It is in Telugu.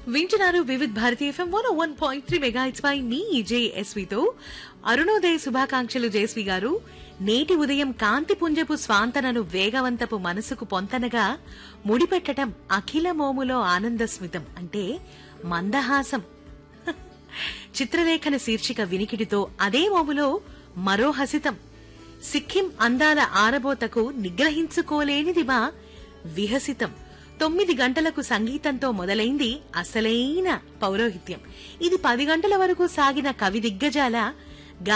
వింటున్నారు Vividh Bharati FM one one point three mega it's పై మీ జేఎస్వితో అరుణోదయ శుభాకాంక్షలు జేస్వి గారు నేటి ఉదయం కాంతి పుంజపు స్వాంతనను వేగవంతపు మనసుకు పొంతనగా ముడిపెట్టటం అఖిల మోములో ఆనంద స్మితం అంటే మందహాసం చిత్రలేఖన శీర్షిక వినికిడితో అదే మోములో మరో హసితం సిక్కిం అందాల ఆరబోతకు నిగ్రహించుకోలేనిదిమా విహసితం తొమ్మిది గంటలకు సంగీతంతో మొదలైంది అసలైన పౌరోహిత్యం ఇది పది గంటల వరకు సాగిన కవి దిగ్గజాల